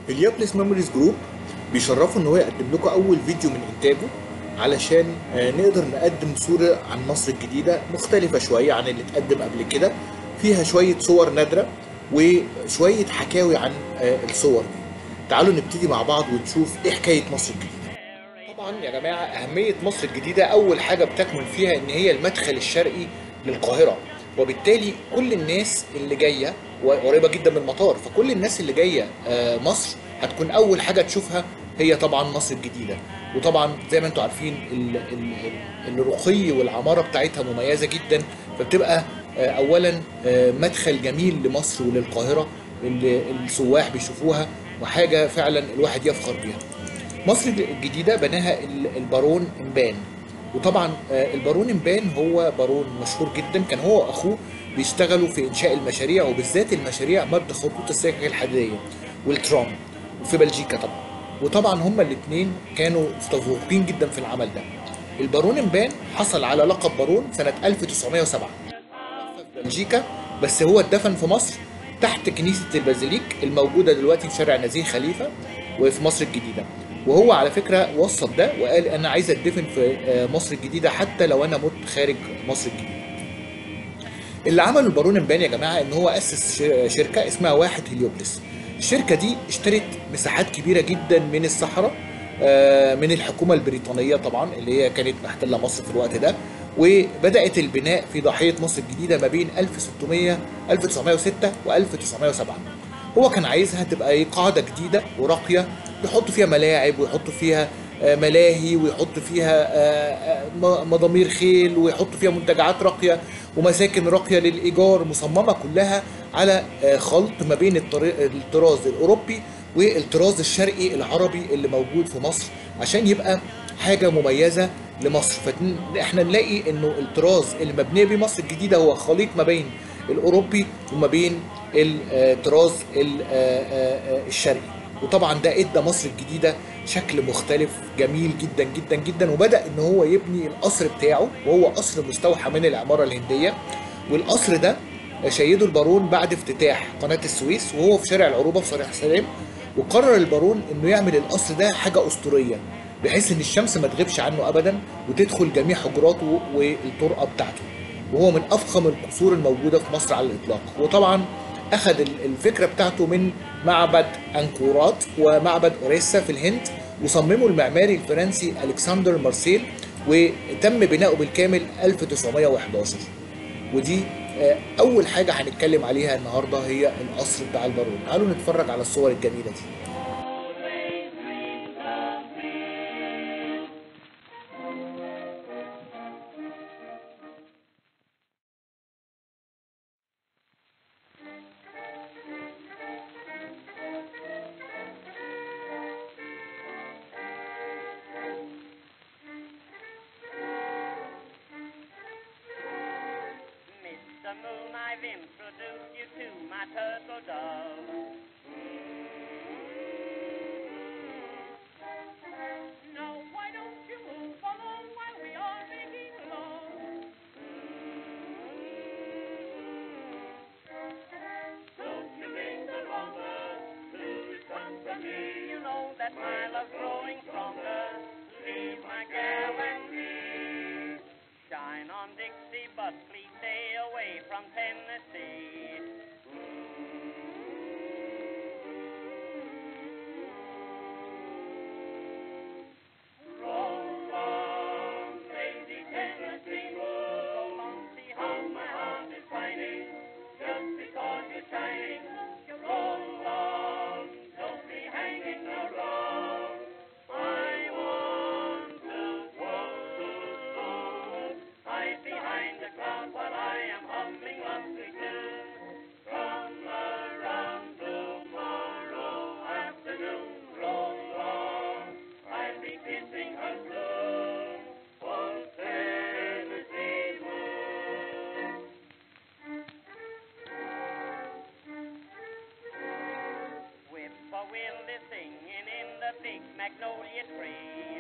اليابلس ميموريز جروب بيشرفوا ان هو يقدم لكم اول فيديو من انتاجه علشان آه، نقدر نقدم صورة عن مصر الجديدة مختلفة شوية عن اللي اتقدم قبل كده فيها شوية صور نادرة وشوية حكاوي عن آه، الصور دي تعالوا نبتدي مع بعض ونشوف ايه حكاية مصر الجديدة طبعا يا جماعة أهمية مصر الجديدة أول حاجة بتكمن فيها إن هي المدخل الشرقي للقاهرة وبالتالي كل الناس اللي جاية وقريبة جدا من المطار فكل الناس اللي جاية آه، مصر هتكون أول حاجة تشوفها هي طبعا مصر الجديدة وطبعا زي ما انتم عارفين ال- ال- ال- الرقي والعمارة بتاعتها مميزة جدا فبتبقى آه، أولا آه، مدخل جميل لمصر وللقاهرة اللي السواح بيشوفوها وحاجة فعلا الواحد يفخر بيها مصر الجديدة بناها ال- البارون إمبان وطبعا آه، البارون إمبان هو بارون مشهور جدا كان هو وأخوه بيشتغلوا في إنشاء المشاريع وبالذات المشاريع مد خطوط السكك الحديدية والترام وفي بلجيكا طبعا وطبعا هما الاثنين كانوا متفوقين جدا في العمل ده البارون إمبان حصل على لقب بارون سنة 1907 في بلجيكا بس هو اتدفن في مصر تحت كنيسة البازيليك الموجودة دلوقتي في شارع نزيه خليفة وفي مصر الجديدة وهو على فكرة وصف ده وقال أنا عايز أتدفن في آه، مصر الجديدة حتى لو أنا مت خارج مصر الجديدة اللي عمله البارون امباني يا جماعه ان هو اسس ش- شركه اسمها واحد هليوبلس الشركه دي اشترت مساحات كبيره جدا من الصحراء آه، من الحكومه البريطانيه طبعا اللي هي كانت محتله مصر في الوقت ده وبدات البناء في ضاحيه مصر الجديده ما بين 1600 1906 و 1907 هو كان عايزها تبقى ايه قاعده جديده وراقيه يحطوا فيها ملاعب ويحطوا فيها آه، ملاهي ويحطوا فيها آه، آه، م- مضامير خيل ويحطوا فيها منتجعات راقيه ومساكن راقيه للايجار مصممه كلها على آه، خلط ما بين الطري- الطراز الاوروبي والطراز الشرقي العربي اللي موجود في مصر عشان يبقى حاجه مميزه لمصر فاحنا نلاقي انه الطراز اللي مبنيه بيه مصر الجديده هو خليط ما بين الاوروبي وما بين الطراز ال- آه، آه، آه، الشرقي وطبعا ده ادى مصر الجديده شكل مختلف جميل جدا جدا جدا وبدا ان هو يبني القصر بتاعه وهو قصر مستوحى من العماره الهنديه والقصر ده شيده البارون بعد افتتاح قناه السويس وهو في شارع العروبه في صريح سلام وقرر البارون انه يعمل القصر ده حاجه اسطوريه بحيث ان الشمس ما تغيبش عنه ابدا وتدخل جميع حجراته والطرقه بتاعته وهو من افخم القصور الموجوده في مصر على الاطلاق وطبعا اخذ ال- الفكره بتاعته من معبد انكورات ومعبد اوريسا في الهند وصممه المعماري الفرنسي الكسندر مارسيل وتم بناؤه بالكامل 1911 ودي آه، اول حاجه هنتكلم عليها النهارده هي القصر بتاع البارون تعالوا نتفرج على الصور الجميله دي Mr. Moon, I've introduced you to my turtle dove. Now, why don't you move along while we are making love? Don't you linger longer, please come to me. You know that my love's growing stronger. Leave my gal and me. Shine on Dixie, but please stay away from Tennessee. Roll on, crazy Tennessee, roll on, see how my heart is fighting, just because you're shining. Roll on, don't be hanging around. I want to walk Hide behind the clouds while I am humming lovely tunes. Come around tomorrow afternoon, roll on. I'll be kissing her soon. On Tennessee moon. Whippoorwill is singing in the big magnolia tree.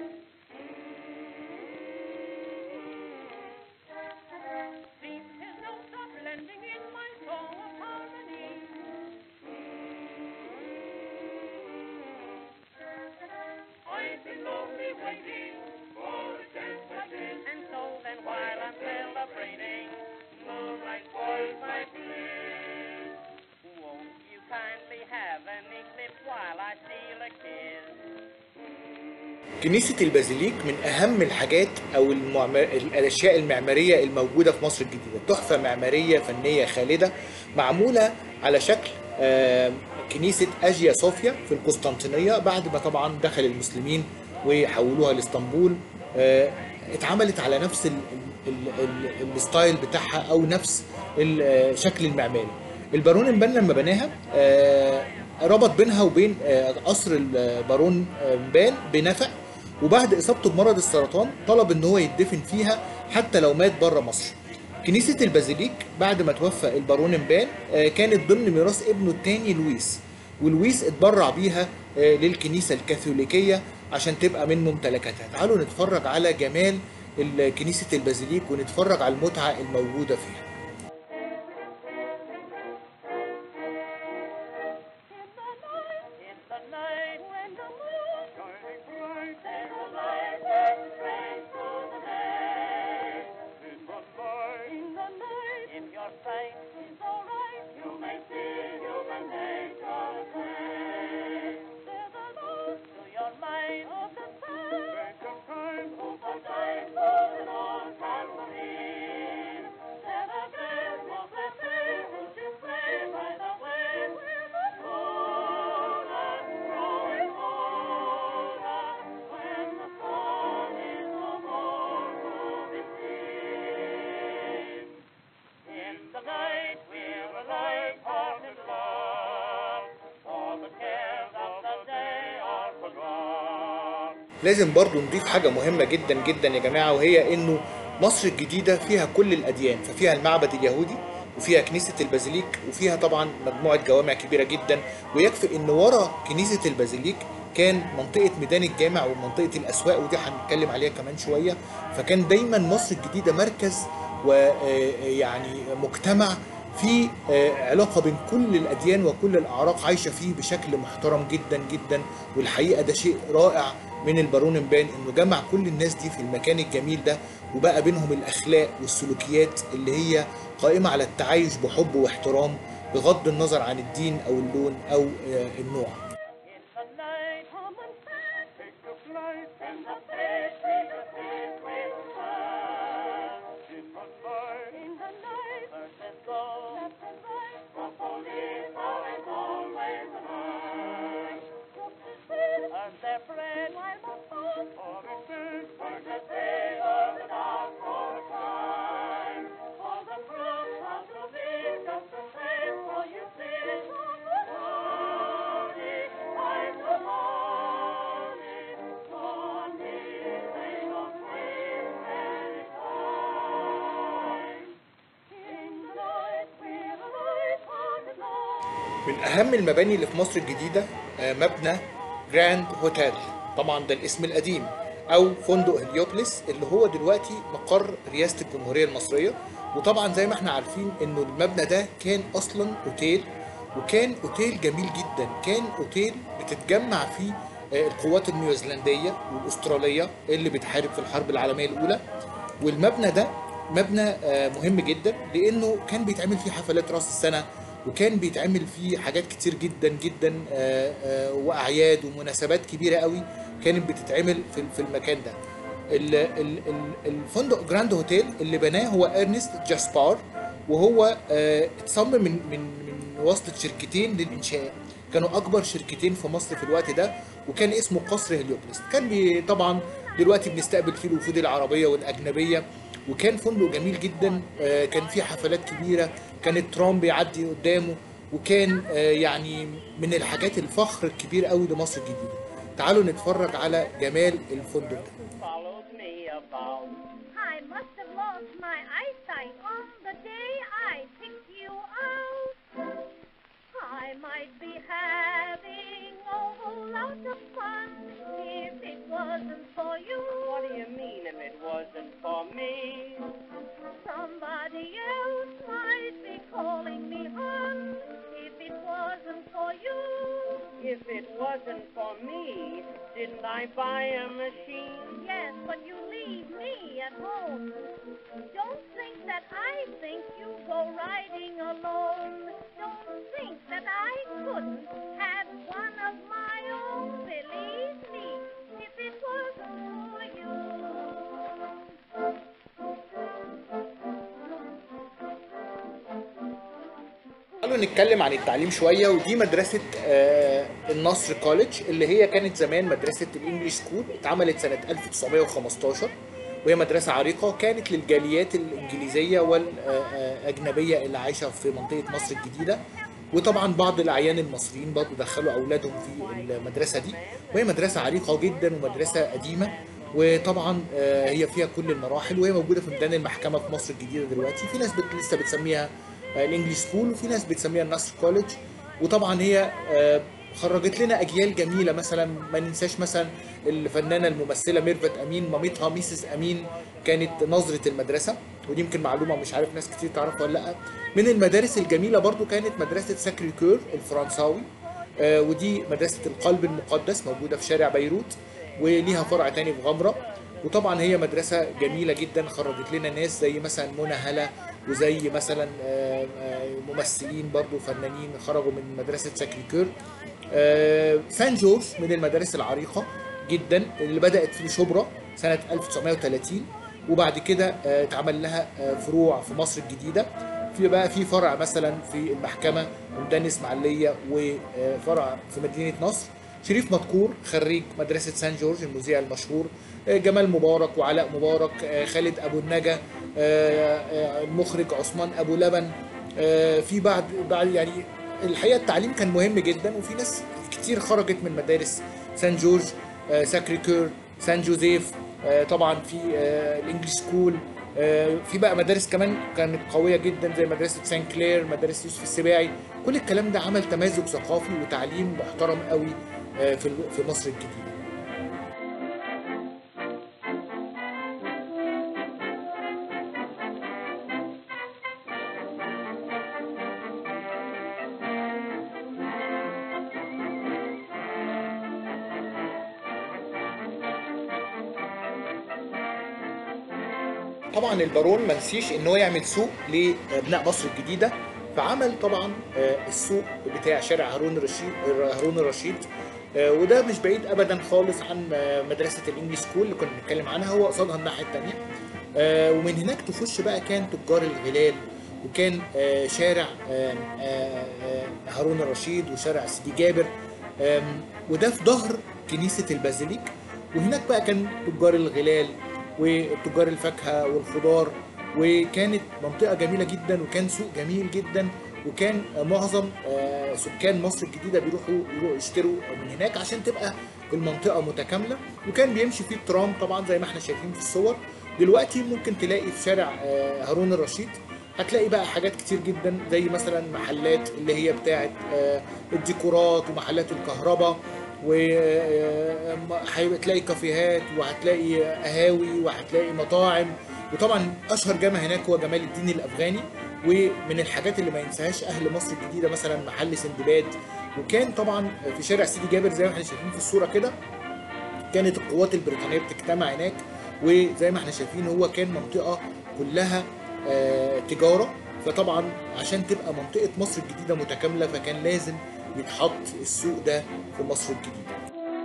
Seems his notes are blending in my song of harmony. waiting for a chance like this. And so then while I'm celebrating, moonlight spoils my bliss. Won't you kindly have an eclipse while I steal a kiss? كنيسة البازيليك من أهم الحاجات أو المعمر... الأشياء المعمارية الموجودة في مصر الجديدة تحفة معمارية فنية خالدة معمولة على شكل آه، كنيسة أجيا صوفيا في القسطنطينية بعد ما طبعا دخل المسلمين وحولوها لإسطنبول آه، اتعملت على نفس ال... ال... ال... الستايل بتاعها أو نفس الشكل المعماري البارون امبان لما بناها آه، ربط بينها وبين آه، قصر البارون امبان بنفق وبعد اصابته بمرض السرطان طلب ان هو يدفن فيها حتى لو مات بره مصر كنيسة البازيليك بعد ما توفى البارون امبان آه، كانت ضمن ميراث ابنه الثاني لويس ولويس اتبرع بيها آه، للكنيسة الكاثوليكية عشان تبقى من ممتلكاتها تعالوا نتفرج على جمال ال- كنيسة البازيليك ونتفرج على المتعة الموجودة فيها In the night when the moon shining bright and the light that shines through the day. In the night, in the night, if your sight is alright, you may see human nature play. There's a look to your mind of the sun, vacant time, who for time fallen on Calvary. There's a glance of the day which is played by the way where the moon is growing older, when the sun is no more to be seen. In the night we're alive, heart in love, for the cares of the day are forgot. لازم برضو نضيف حاجة مهمة جدا جدا يا جماعة وهي انه مصر الجديدة فيها كل الأديان ففيها المعبد اليهودي وفيها كنيسة البازيليك وفيها طبعا مجموعة جوامع كبيرة جدا ويكفي ان ورا كنيسة البازيليك كان منطقة ميدان الجامع ومنطقة الأسواق ودي هنتكلم عليها كمان شوية فكان دايما مصر الجديدة مركز ويعني مجتمع في آه، علاقة بين كل الأديان وكل الأعراق عايشة فيه بشكل محترم جدا جدا والحقيقة ده شيء رائع من البارون امبان انه جمع كل الناس دي في المكان الجميل ده وبقى بينهم الاخلاق والسلوكيات اللي هي قائمة على التعايش بحب واحترام بغض النظر عن الدين او اللون او آه، النوع In the night, come and stand, take a flight, and the fish we the fish with fun. In the night, in the night, earth and go, left and right, for police are as always alive. Earn their bread while the food for the food, earn the day of the dark for a crime. For the cross of the lead, just the same, for you see, on the morning, I'm the morning, morning, they don't breathe any time. In the night, we're alive on the night. من اهم المباني اللي في مصر الجديده آه، مبنى جراند هوتيل طبعا ده الاسم القديم او فندق هليوبلس اللي هو دلوقتي مقر رئاسه الجمهوريه المصريه وطبعا زي ما احنا عارفين انه المبنى ده كان اصلا اوتيل وكان اوتيل جميل جدا كان اوتيل بتتجمع فيه آه، القوات النيوزيلنديه والاستراليه اللي بتحارب في الحرب العالميه الاولى والمبنى ده مبنى آه، مهم جدا لانه كان بيتعمل فيه حفلات راس السنه وكان بيتعمل فيه حاجات كتير جدا جدا آه، آه، واعياد ومناسبات كبيره قوي كانت بتتعمل في في المكان ده ال- ال- ال- الفندق جراند هوتيل اللي بناه هو ارنست جاسبار وهو آه، اتصمم من من من واسطه شركتين للانشاء كانوا اكبر شركتين في مصر في الوقت ده وكان اسمه قصر هليوبلس كان بي طبعا دلوقتي بنستقبل فيه الوفود العربيه والاجنبيه وكان فندق جميل جدا آه، كان فيه حفلات كبيره كان الترام بيعدي قدامه وكان آه، يعني من الحاجات الفخر الكبير قوي لمصر الجديده تعالوا نتفرج على جمال الفندق ده follows me about. I must have lost my eyesight on the day I picked you out. I might be having a whole lot of fun if it wasn't for you. What do you mean if it wasn't for me? Somebody else might be calling me on if it wasn't for you. if it wasn't for me, didn't I buy a machine? Yes, but you leave me at home. Don't think that I think you go riding alone. Don't think that I couldn't have one of my own. Believe me, if it wasn't for you. تعالوا نتكلم عن التعليم شويه ودي مدرسه آه، النصر كوليدج اللي هي كانت زمان مدرسه الانجليش سكول اتعملت سنه 1915 وهي مدرسه عريقه كانت للجاليات الانجليزيه والاجنبيه اللي عايشه في منطقه مصر الجديده وطبعا بعض الاعيان المصريين برضه دخلوا اولادهم في المدرسه دي وهي مدرسه عريقه جدا ومدرسه قديمه وطبعا آه، هي فيها كل المراحل وهي موجوده في ميدان المحكمه في مصر الجديده دلوقتي في ناس بت- لسه بتسميها آه، الانجليش سكول وفي ناس بتسميها النصر كوليدج وطبعا هي آه، خرجت لنا اجيال جميله مثلا ما ننساش مثلا الفنانه الممثله ميرفت امين مامتها ميسز امين كانت نظره المدرسه ودي يمكن معلومه مش عارف ناس كتير تعرفها ولا لا من المدارس الجميله برضو كانت مدرسه ساكري كور الفرنساوي آه، ودي مدرسه القلب المقدس موجوده في شارع بيروت وليها فرع تاني في غمره وطبعا هي مدرسه جميله جدا خرجت لنا ناس زي مثلا منى هلا وزي مثلا آه، آه، ممثلين برضو فنانين خرجوا من مدرسه ساكري كور آه، سان جورج من المدارس العريقه جدا اللي بدات في شبرا سنه 1930 وبعد كده آه، اتعمل لها آه، فروع في مصر الجديده في بقى في فرع مثلا في المحكمه وميدان اسماعيليه وفرع في مدينه نصر شريف مدكور خريج مدرسه سان جورج المذيع المشهور آه، جمال مبارك وعلاء مبارك آه، خالد ابو النجا آه، آه، المخرج عثمان ابو لبن آه، في بعد بعد يعني الحقيقه التعليم كان مهم جدا وفي ناس كتير خرجت من مدارس سان جورج آه، ساكري كور سان جوزيف آه، طبعا في آه، الانجليش سكول آه، في بقى مدارس كمان كانت قويه جدا زي مدرسه سان كلير مدرسه يوسف السباعي كل الكلام ده عمل تمازج ثقافي وتعليم محترم قوي آه، في ال- في مصر الجديده طبعا البارون ما نسيش ان هو يعمل سوق لابناء مصر الجديده فعمل طبعا آه، السوق بتاع شارع هارون الرشيد هارون الرشيد آه، وده مش بعيد ابدا خالص عن آه، مدرسه الانجليش سكول اللي كنا بنتكلم عنها هو قصادها الناحيه الثانيه ومن هناك تخش بقى كان تجار الغلال وكان آه، شارع آه، آه، آه، هارون الرشيد وشارع سيدي جابر آم، وده في ظهر كنيسه البازيليك وهناك بقى كان تجار الغلال وتجار الفاكهه والخضار وكانت منطقه جميله جدا وكان سوق جميل جدا وكان معظم آه، سكان مصر الجديده بيروحوا يروحوا يشتروا من هناك عشان تبقى المنطقه متكامله وكان بيمشي فيه الترام طبعا زي ما احنا شايفين في الصور دلوقتي ممكن تلاقي في شارع آه، هارون الرشيد هتلاقي بقى حاجات كتير جدا زي مثلا محلات اللي هي بتاعت آه، الديكورات ومحلات الكهرباء وهتلاقي كافيهات وهتلاقي قهاوي وهتلاقي مطاعم وطبعا اشهر جامع هناك هو جمال الدين الافغاني ومن الحاجات اللي ما ينساهاش اهل مصر الجديده مثلا محل سندباد وكان طبعا في شارع سيدي جابر زي ما احنا شايفين في الصوره كده كانت القوات البريطانيه بتجتمع هناك وزي ما احنا شايفين هو كان منطقه كلها آه، تجاره فطبعا عشان تبقى منطقه مصر الجديده متكامله فكان لازم يتحط السوق ده في مصر الجديده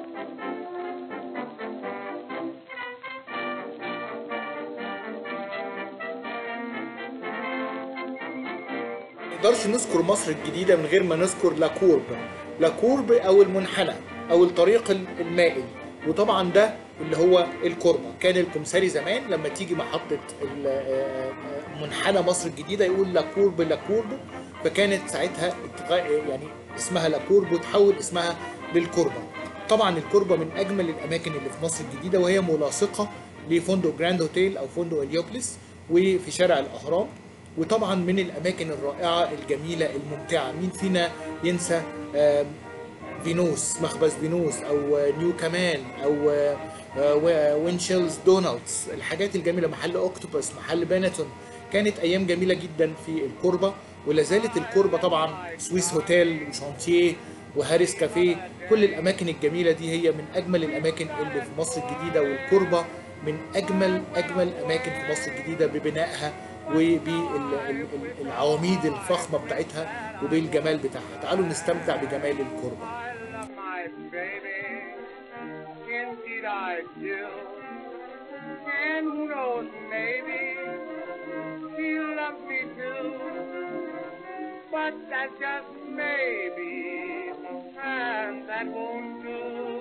ما نقدرش نذكر مصر الجديدة من غير ما نذكر لاكورب لاكورب أو المنحنى أو الطريق المائل وطبعا ده اللي هو الكوربة كان الكمساري زمان لما تيجي محطة ال- آه، منحنى مصر الجديدة يقول لاكورب لاكورب فكانت ساعتها اتغ- يعني اسمها لاكورب وتحول اسمها للكوربة طبعا الكوربة من أجمل الأماكن اللي في مصر الجديدة وهي ملاصقة لفندق جراند هوتيل أو فندق اليوبلس وفي شارع الأهرام وطبعا من الاماكن الرائعه الجميله الممتعه مين فينا ينسى آم، فينوس مخبز فينوس او آه، نيو كمان او آه، آه، و- وينشيلز دونالدز الحاجات الجميله محل اوكتوبس محل بانتون كانت ايام جميله جدا في الكوربه ولا زالت الكوربه طبعا سويس هوتيل وشانتيه وهاريس كافيه كل الاماكن الجميله دي هي من اجمل الاماكن اللي في مصر الجديده والكوربه من اجمل اجمل الاماكن في مصر الجديده ببنائها وبالعواميد الفخمه بتاعتها وبالجمال بتاعها تعالوا نستمتع بجمال الكوربه I love my baby, indeed I do. And who knows, maybe she loves me too. But that's just maybe, and that won't do.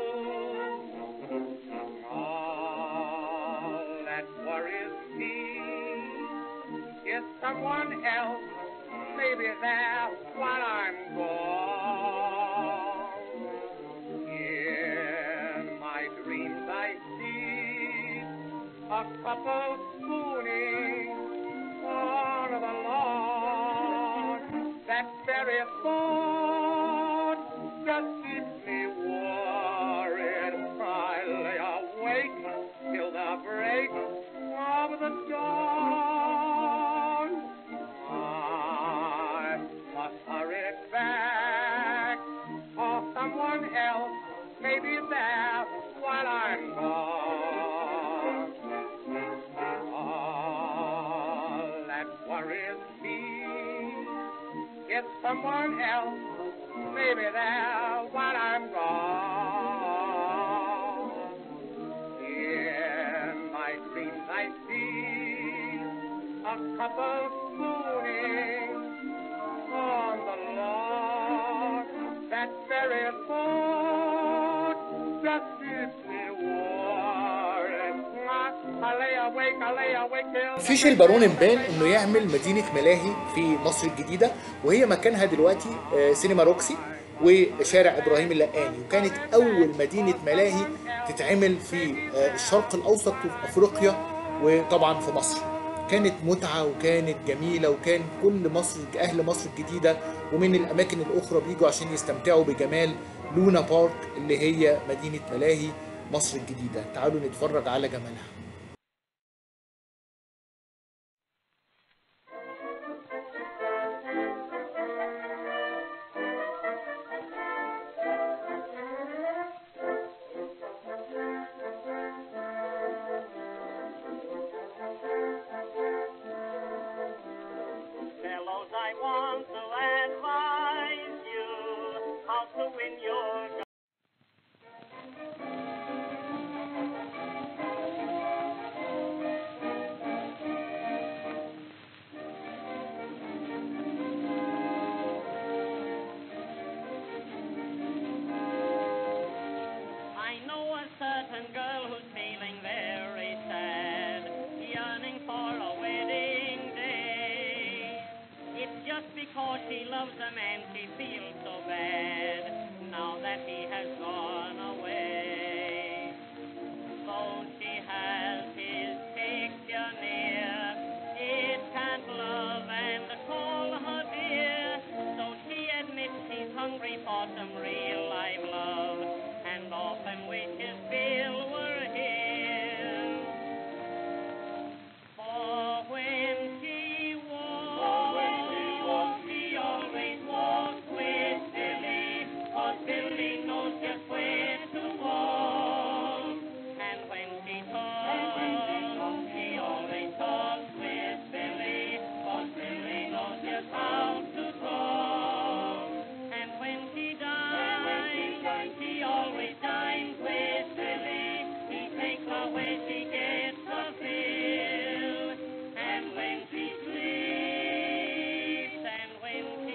All that worries me is someone else, maybe there while I'm gone. In my dreams I see a couple spooning on the lawn. That very thought just keeps me worried. I lay awake till the break of the dawn. I must hurry back, or someone else may be there while I'm gone. All that worries me is someone else may be there while I'm gone. In my dreams I see a couple spooning on the lawn. That very thought just keeps me worried. I, I lay awake, I lay awake till the فيش البارون امبان انه يعمل مدينه ملاهي في مصر الجديده وهي مكانها دلوقتي آه، سينما روكسي وشارع ابراهيم اللقاني وكانت اول مدينه ملاهي تتعمل في آه، الشرق الاوسط وفي افريقيا وطبعا في مصر كانت متعه وكانت جميله وكان كل مصر اهل مصر الجديده ومن الاماكن الاخرى بيجوا عشان يستمتعوا بجمال لونا بارك اللي هي مدينه ملاهي مصر الجديده تعالوا نتفرج على جمالها Fellows, I want to advise you how to win your I know a certain girl who's feeling very sad, yearning for a wedding day. It's just because she loves a man she feels so bad now that he has gone away. Though she has his picture near, it can't love and call her dear. So she admits she's hungry for some real life love and often wishes Bill were here. For when she walks, she always walks with Billy, 'cause Billy knows just where to walk. And when she talks, she always talks with Billy, 'cause Billy knows just how to talk. And when she dines, she always dines with Billy. He takes her where she gets her fill. And when she sleeps, and when she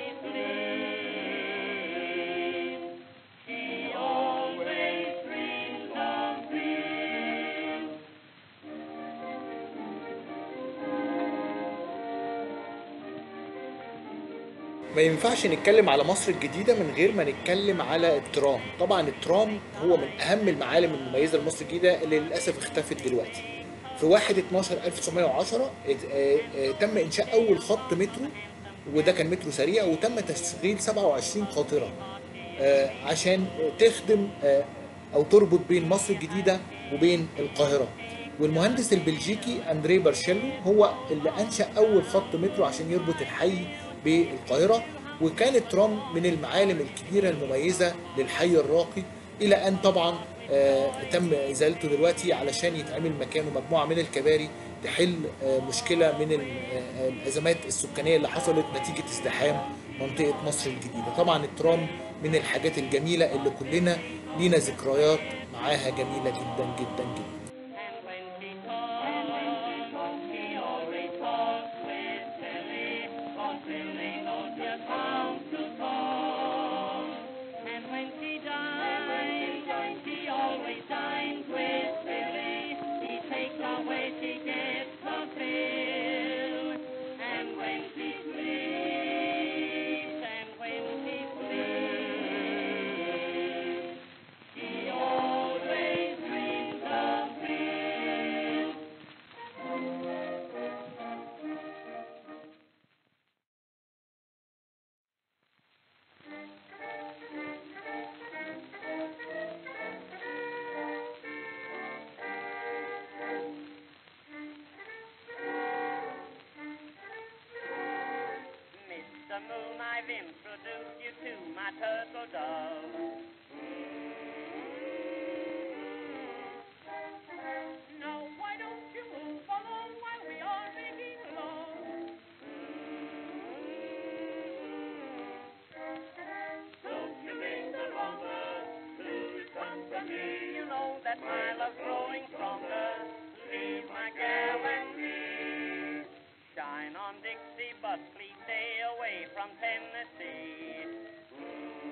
sleeps, she always dreams of Bill. ما ينفعش نتكلم على مصر الجديدة من غير ما نتكلم على الترام طبعا الترام هو من أهم المعالم المميزة لمصر الجديدة اللي للأسف اختفت دلوقتي في 1 12 1910 ات- آه، آه، تم إنشاء أول خط مترو وده كان مترو سريع وتم تشغيل 27 قاطرة آه، عشان تخدم آه، أو تربط بين مصر الجديدة وبين القاهرة والمهندس البلجيكي أندري بارشيلو هو اللي أنشأ أول خط مترو عشان يربط الحي بالقاهرة وكانت ترام من المعالم الكبيره المميزه للحي الراقي الى ان طبعا آه، تم ازالته دلوقتي علشان يتعمل مكانه مجموعه من الكباري تحل آه، مشكله من ال- آه، الازمات السكانيه اللي حصلت نتيجه ازدحام منطقه مصر الجديده طبعا الترام من الحاجات الجميله اللي كلنا لينا ذكريات معاها جميله جدا جدا جدا And when she talks, she always talks with Billy, 'cause Billy knows just how to talk. And when she dines, she always dines with Billy. He takes her where she gets her fill. And when she sleeps, and when she sleeps, she always dreams of Bill. Mr. Moon, I've introduced you to my turtle dove. Now, why don't you move along while we are making love? Don't you linger longer, please come to me. You know that my love's growing stronger. Leave my gal and me. Shine on Dixie, but please stay away from Tennessee.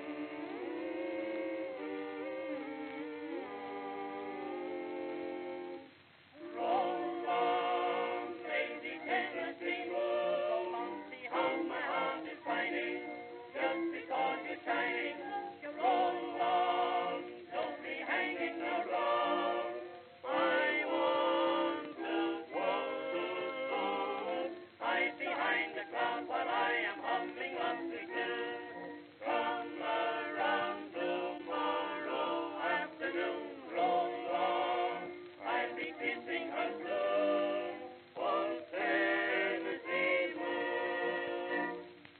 Roll on, lazy Tennessee, roll on, see how my heart is fighting. Just because you're shining, you roll on, don't be hanging around. I want to fall to stone, hide behind the cloud while I am humming lovely tune. Come around tomorrow afternoon, roll on, I'll be kissing her soon. On Tennessee moon.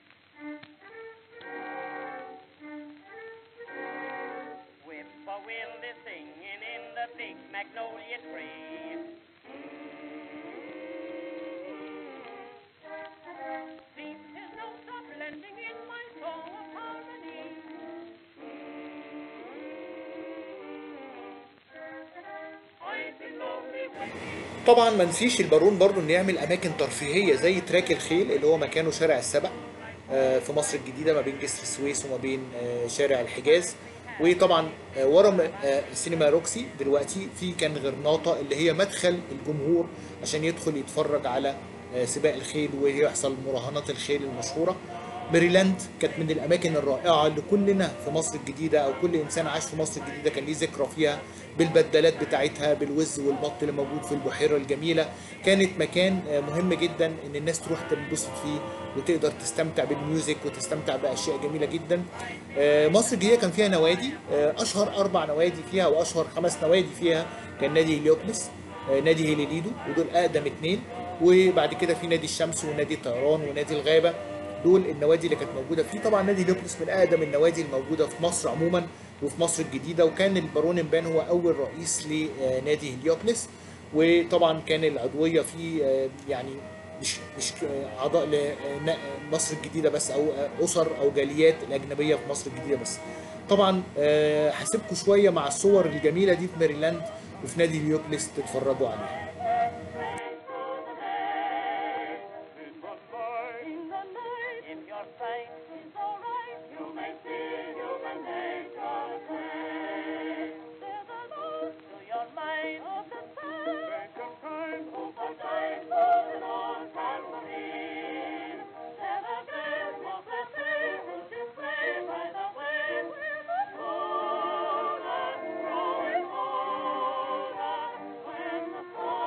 Whippoorwill is singing in the big magnolia tree. Seems his notes are blending in my song of harmony. I've been lonely when he طبعا ما نسيش البارون برضو انه يعمل اماكن ترفيهيه زي تراك الخيل اللي هو مكانه شارع السبع آه، في مصر الجديده ما بين جسر السويس وما بين آه، شارع الحجاز وطبعا آه، ورا م- آه، سينما روكسي دلوقتي في كان غرناطه اللي هي مدخل الجمهور عشان يدخل يتفرج على آه، سباق الخيل ويحصل مراهنات الخيل المشهوره ميريلاند كانت من الاماكن الرائعه اللي كلنا في مصر الجديده او كل انسان عاش في مصر الجديده كان ليه ذكرى فيها بالبدلات بتاعتها بالوز والبط اللي موجود في البحيره الجميله كانت مكان آه، مهم جدا ان الناس تروح تنبسط فيه وتقدر تستمتع بالميوزك وتستمتع باشياء جميله جدا آه، مصر الجديده كان فيها نوادي آه، اشهر اربع نوادي فيها واشهر خمس نوادي فيها كان نادي هليوبلس آه، نادي هيليليدو ودول اقدم اتنين وبعد كده في نادي الشمس ونادي الطيران ونادي الغابه دول النوادي اللي كانت موجوده فيه طبعا نادي هليوبلس من اقدم النوادي الموجوده في مصر عموما وفي مصر الجديده وكان البارون امبان هو اول رئيس لنادي هليوبلس وطبعا كان العضويه فيه آه، يعني مش مش آه، اعضاء لمصر الجديده بس او آه، اسر او جاليات الاجنبيه في مصر الجديده بس طبعا آه، هسيبكم شويه مع الصور الجميله دي في ميريلاند وفي نادي هليوبلس تتفرجوا عليها In the night, if your sight is alright, you may see human nature play. There's a look to your light of the sun. Break of time, hope of time, golden on Calvary. There's a gleam of the day, which is play by the way where the moon is growing older. When the sun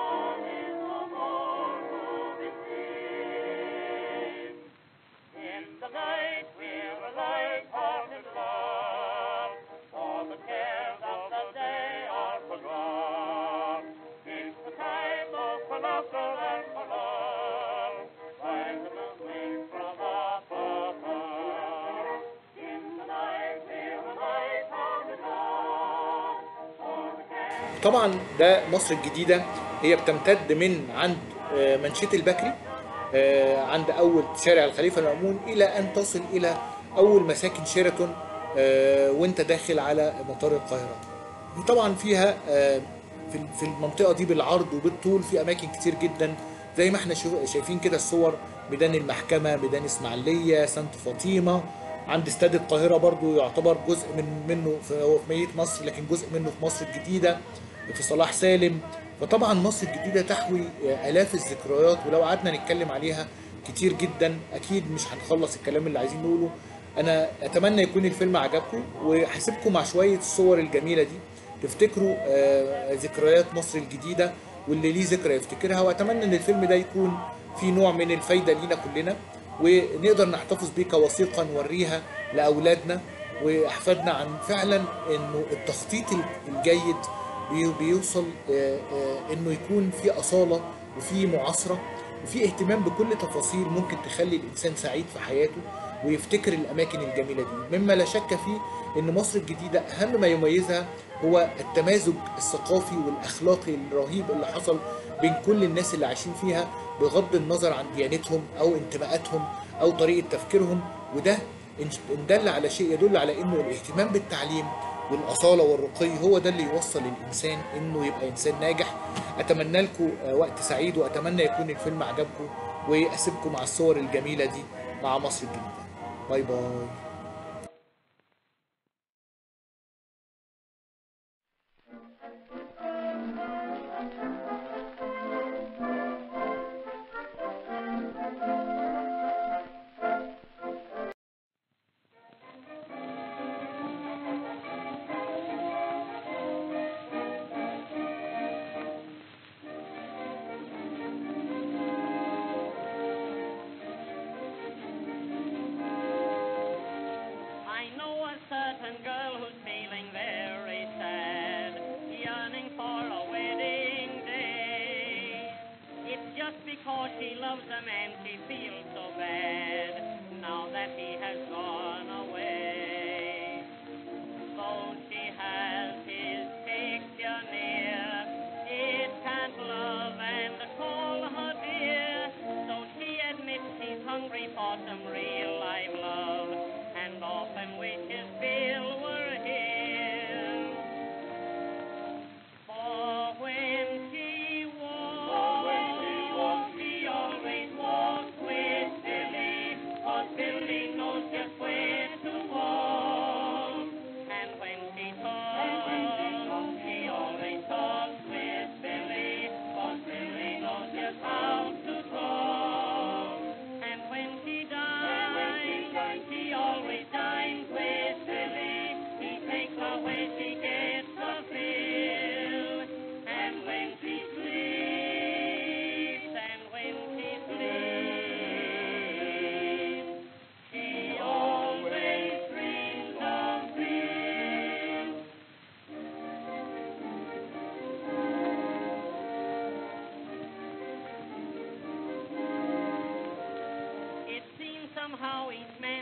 طبعا ده مصر الجديده هي بتمتد من عند آه، منشيه البكري آه، عند اول شارع الخليفه المامون الى ان تصل الى اول مساكن شيراتون آه، وانت داخل على مطار القاهره وطبعا فيها آه، في في المنطقه دي بالعرض وبالطول في اماكن كتير جدا زي ما احنا شو- شايفين كده الصور ميدان المحكمه ميدان اسماعيليه سانت فاطمه عند استاد القاهره برضو يعتبر جزء من منه في هو في مدينه نصر لكن جزء منه في مصر الجديده في صلاح سالم فطبعا مصر الجديده تحوي آه، الاف الذكريات ولو قعدنا نتكلم عليها كتير جدا اكيد مش هنخلص الكلام اللي عايزين نقوله انا اتمنى يكون الفيلم عجبكم وهسيبكم مع شويه الصور الجميله دي تفتكروا آه، ذكريات مصر الجديده واللي ليه ذكرى يفتكرها واتمنى ان الفيلم ده يكون فيه نوع من الفايده لينا كلنا ونقدر نحتفظ بيه كوثيقه نوريها لاولادنا واحفادنا عن فعلا انه التخطيط الجيد بي- بيوصل آه، آه، انه يكون في اصاله وفي معاصره وفي اهتمام بكل تفاصيل ممكن تخلي الانسان سعيد في حياته ويفتكر الاماكن الجميله دي مما لا شك فيه ان مصر الجديده اهم ما يميزها هو التمازج الثقافي والاخلاقي الرهيب اللي حصل بين كل الناس اللي عايشين فيها بغض النظر عن ديانتهم او انتماءاتهم او طريقه تفكيرهم وده ان إن دل على شيء يدل على انه الاهتمام بالتعليم والاصاله والرقي هو ده اللي يوصل الانسان انه يبقى انسان ناجح اتمنى لكم آه، وقت سعيد واتمنى يكون الفيلم عجبكم واسيبكم مع الصور الجميله دي مع مصر الجديده باي باي I know a certain girl who's feeling very sad, yearning for a wedding day. It's just because she loves a man she feels so bad now that he has gone away. Though she has his picture near, it can't love and call her dear. So she admits she's hungry for some real life love, and often wishes Bill were here. For when she walks, she always walks with Billy, 'cause Billy knows just where to walk. And when she talks, she always talks with Billy, 'cause Billy knows just how to talk. And when she dines, she always dines with Billy. He takes her where she gets her fill. And when she sleeps, and when she sleeps, she always dreams of Bill. It seems somehow each man